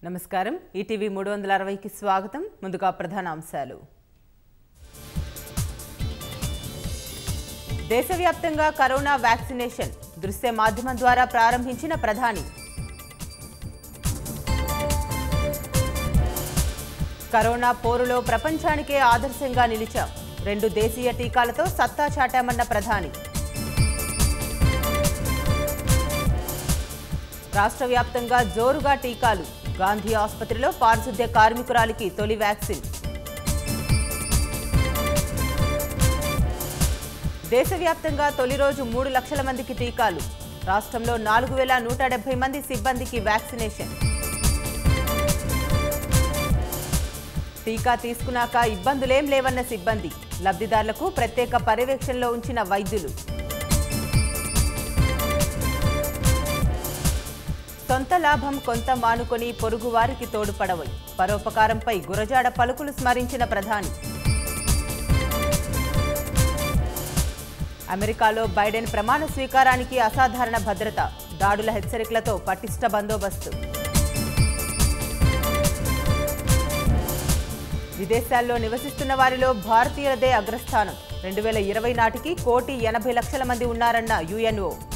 నమస్కారం ఈటీవీ మూడు వందల అరవైకి స్వాగతం ముందుగా ప్రధాన అంశాలు దేశవ్యాప్తంగా కరోనా వ్యాక్సినేషన్ దృశ్య మాధ్యమం ద్వారా ప్రారంభించిన ప్రధాని కరోనా పోరులో ప్రపంచానికే ఆదర్శంగా నిలిచాం రెండు దేశీయ టీకాలతో సత్తా చాటామన్న ప్రధాని రాష్ట్ర వ్యాప్తంగా జోరుగా టీకాలు గాంధీ ఆసుపత్రిలో పారిశుద్ధ్య కార్మికురాలికి తొలి వ్యాక్సిన్ దేశవ్యాప్తంగా తొలి రోజు మూడు లక్షల మందికి టీకాలు రాష్ట్రంలో నాలుగు వేల నూట డెబ్బై మంది సిబ్బందికి వ్యాక్సినేషన్ టీకా తీసుకున్నాక ఇబ్బందులేం లేవన్న సిబ్బంది లబ్ధిదారులకు ప్రత్యేక పర్యవేక్షణలో ఉంచిన వైద్యులు సొంత లాభం కొంత మానుకొని పొరుగువారికి తోడుపడవై పరోపకారంపై గురజాడ పలుకులు స్మరించిన ప్రధాని అమెరికాలో బైడెన్ ప్రమాణ స్వీకారానికి అసాధారణ భద్రత దాడుల హెచ్చరికలతో పటిష్ట బందోబస్తు విదేశాల్లో నివసిస్తున్న వారిలో భారతీయులదే అగ్రస్థానం రెండు వేల ఇరవై నాటికి కోటి ఎనభై లక్షల మంది ఉన్నారన్న యుఎన్ఓ